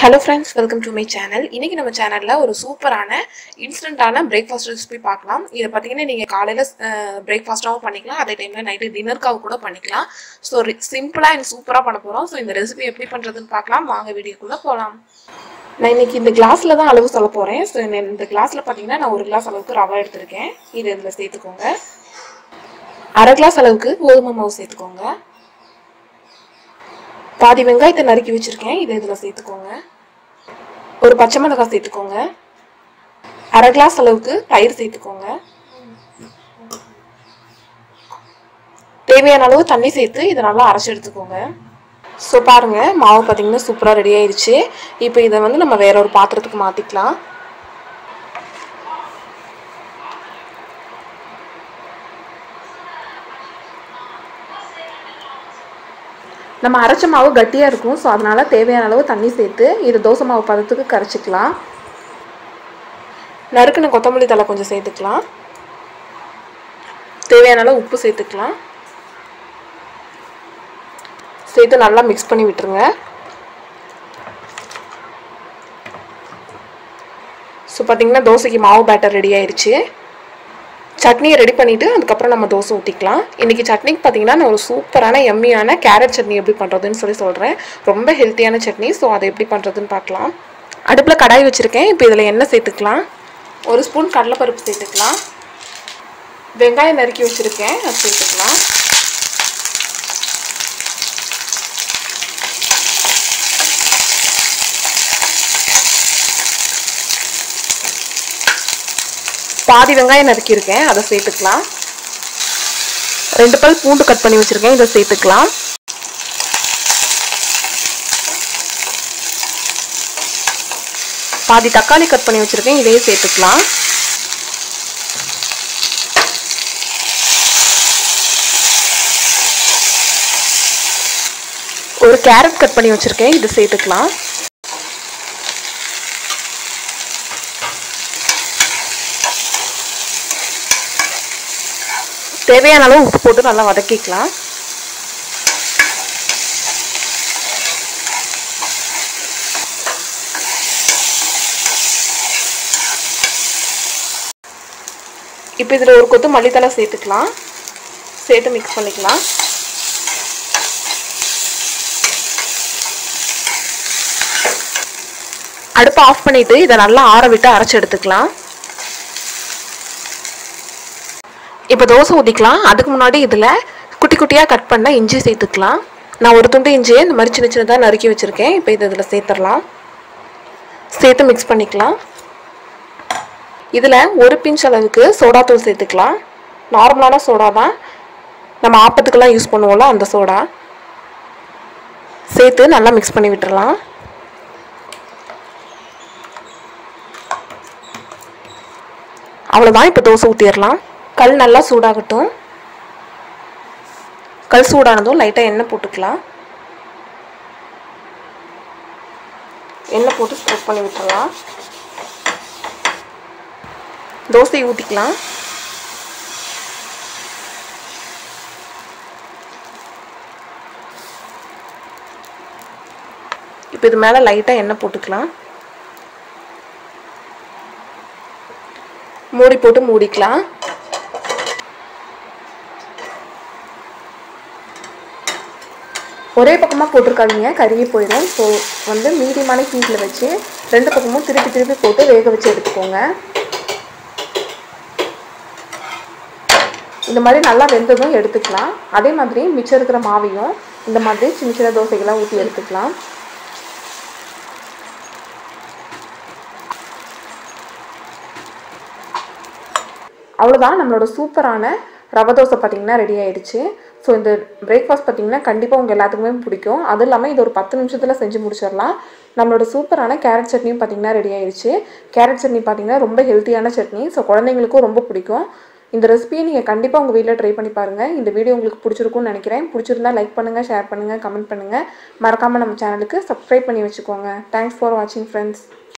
hello friends welcome to my channel இன்னைக்கு நம்ம சேனலில் ஒரு சூப்பரான இன்ஸ்டண்ட்டான பிரேக்ஃபாஸ்ட் ரெசிபி பார்க்கலாம் இதை பார்த்தீங்கன்னா நீங்கள் காலையில் பிரேக்ஃபாஸ்ட்டாகவும் பண்ணிக்கலாம் அதே டைமில் நைட்டு டின்னருக்காக கூட பண்ணிக்கலாம் ஸோ சிம்பிளாக அண்ட் சூப்பராக பண்ண போகிறோம் ஸோ இந்த ரெசிபி எப்படி பண்ணுறதுன்னு பார்க்கலாம் வாங்க வீடியோக்குள்ளே போகலாம் நான் இன்னைக்கு இந்த கிளாஸில் தான் அளவு சொல்ல போகிறேன் ஸோ இந்த கிளாஸில் பார்த்தீங்கன்னா நான் ஒரு கிளாஸ் அளவுக்கு ரவை எடுத்திருக்கேன் இது இதில் சேர்த்துக்கோங்க அரை கிளாஸ் அளவுக்கு கோதுமை மாவு சேர்த்துக்கோங்க பாதி வெங்காயத்தை நறுக்கி வச்சுருக்கேன் இதை இதில் சேர்த்துக்கோங்க ஒரு பச்சை மிளகாய் சேர்த்துக்கோங்க அரை கிளாஸ் அளவுக்கு தயிர் சேர்த்துக்கோங்க தேவையான அளவு தண்ணி சேர்த்து இதை நல்லா அரைச்சி எடுத்துக்கோங்க ஸோ பாருங்கள் மாவு பார்த்தீங்கன்னா சூப்பராக ரெடி ஆயிடுச்சு இப்போ இதை வந்து நம்ம வேற ஒரு பாத்திரத்துக்கு மாற்றிக்கலாம் நம்ம அரைச்ச மாவு கட்டியாக இருக்கும் ஸோ அதனால் தேவையான அளவு தண்ணி சேர்த்து இது தோசை மாவு பதத்துக்கு கரைச்சிக்கலாம் நறுக்குன கொத்தமல்லி தலை கொஞ்சம் சேர்த்துக்கலாம் தேவையான அளவு உப்பு சேர்த்துக்கலாம் சேர்த்து நல்லா மிக்ஸ் பண்ணி விட்டுருங்க ஸோ பார்த்தீங்கன்னா தோசைக்கு மாவு பேட்டர் ரெடி ஆயிடுச்சு சட்னியை ரெடி பண்ணிவிட்டு அதுக்கப்புறம் நம்ம தோசை ஊற்றிக்கலாம் இன்றைக்கி சட்னிக்கு பார்த்தீங்கன்னா நான் ஒரு சூப்பரான எம்மியான கேரட் சட்னி எப்படி பண்ணுறதுன்னு சொல்லி சொல்கிறேன் ரொம்ப ஹெல்த்தியான சட்னி ஸோ அதை எப்படி பண்ணுறதுன்னு பார்க்கலாம் அடுப்பில் கடாய் வச்சுருக்கேன் இப்போ இதில் எண்ணெய் சேர்த்துக்கலாம் ஒரு ஸ்பூன் கடலைப்பருப்பு சேர்த்துக்கலாம் வெங்காயம் நறுக்கி வச்சுருக்கேன் அது சேர்த்துக்கலாம் பாதி வெங்காயம் நறுக்கியிருக்கேன் அதை சேர்த்துக்கலாம் ரெண்டு பல் பூண்டு கட் பண்ணி வச்சுருக்கேன் இதை சேர்த்துக்கலாம் பாதி தக்காளி கட் பண்ணி வச்சுருக்கேன் இதையும் சேர்த்துக்கலாம் ஒரு கேரட் கட் பண்ணி வச்சுருக்கேன் இதை சேர்த்துக்கலாம் தேவையான அளவு உப்பு போட்டு நல்லா வதக்கிக்கலாம் இப்போ இதில் ஒரு கொத்து மல்லித்தலை சேர்த்துக்கலாம் சேர்த்து மிக்ஸ் பண்ணிக்கலாம் அடுப்பை ஆஃப் பண்ணிவிட்டு இதை நல்லா ஆற விட்டு அரைச்சி எடுத்துக்கலாம் இப்போ தோசை ஊற்றிக்கலாம் அதுக்கு முன்னாடி இதில் குட்டி குட்டியாக கட் பண்ண இஞ்சி சேர்த்துக்கலாம் நான் ஒரு துண்டு இஞ்சியை இந்த மாதிரி சின்ன சின்னதாக நறுக்கி வச்சுருக்கேன் இப்போ இது இதில் சேர்த்துடலாம் சேர்த்து மிக்ஸ் பண்ணிக்கலாம் இதில் ஒரு பிஞ்ச் அளவுக்கு சோடாத்தூள் சேர்த்துக்கலாம் நார்மலான சோடா தான் நம்ம ஆப்பத்துக்கெல்லாம் யூஸ் பண்ணுவோம்ல அந்த சோடா சேர்த்து நல்லா மிக்ஸ் பண்ணி விட்டுறலாம் அவ்வளோதான் இப்போ தோசை ஊற்றிடலாம் கல் நல்லா சூடாகட்டும் கல் சூடானதும் லைட்டாக எண்ணெய் போட்டுக்கலாம் எண்ணெய் போட்டு ஸ்ப்ரெட் பண்ணி விட்டுறலாம் தோசையை ஊற்றிக்கலாம் இப்போ இது மேலே லைட்டாக எண்ணெய் போட்டுக்கலாம் மூடி போட்டு மூடிக்கலாம் ஒரே பக்கமாக போட்டிருக்காதீங்க கருகி போயிடும் ஸோ வந்து மீடியமான ஹீட்டில் வச்சு ரெண்டு பக்கமும் திருப்பி திருப்பி போட்டு வேக வச்சு எடுத்துக்கோங்க இந்த மாதிரி நல்லா வெந்ததும் எடுத்துக்கலாம் அதே மாதிரி மிச்சம் இருக்கிற மாவையும் இந்த மாதிரி சின்ன சின்ன தோசைகளாக ஊற்றி எடுத்துக்கலாம் அவ்வளோதான் நம்மளோட சூப்பரான ரவை தோசை பார்த்திங்கன்னா ரெடி ஆயிடுச்சு ஸோ இந்த பிரேக்ஃபாஸ்ட் பார்த்திங்கன்னா கண்டிப்பாக உங்கள் எல்லாத்துக்குமே பிடிக்கும் அதுவும் இல்லாமல் இது ஒரு பத்து நிமிஷத்தில் செஞ்சு முடிச்சிடலாம் நம்மளோட சூப்பரான கேரட் சட்னியும் பார்த்திங்கன்னா ரெடி ஆயிடுச்சு கேரட் சட்னி பார்த்திங்கன்னா ரொம்ப ஹெல்த்தியான சட்னி ஸோ குழந்தைங்களுக்கும் ரொம்ப பிடிக்கும் இந்த ரெசிபியை நீங்கள் கண்டிப்பாக உங்கள் வீட்டில் ட்ரை பண்ணி பாருங்கள் இந்த வீடியோ உங்களுக்கு பிடிச்சிருக்கும்னு நினைக்கிறேன் பிடிச்சிருந்தா லைக் பண்ணுங்கள் ஷேர் பண்ணுங்கள் கமெண்ட் பண்ணுங்கள் மறக்காமல் நம்ம சேனலுக்கு சப்ஸ்கிரைப் பண்ணி வச்சுக்கோங்க தேங்க்ஸ் ஃபார் வாட்சிங் ஃப்ரெண்ட்ஸ்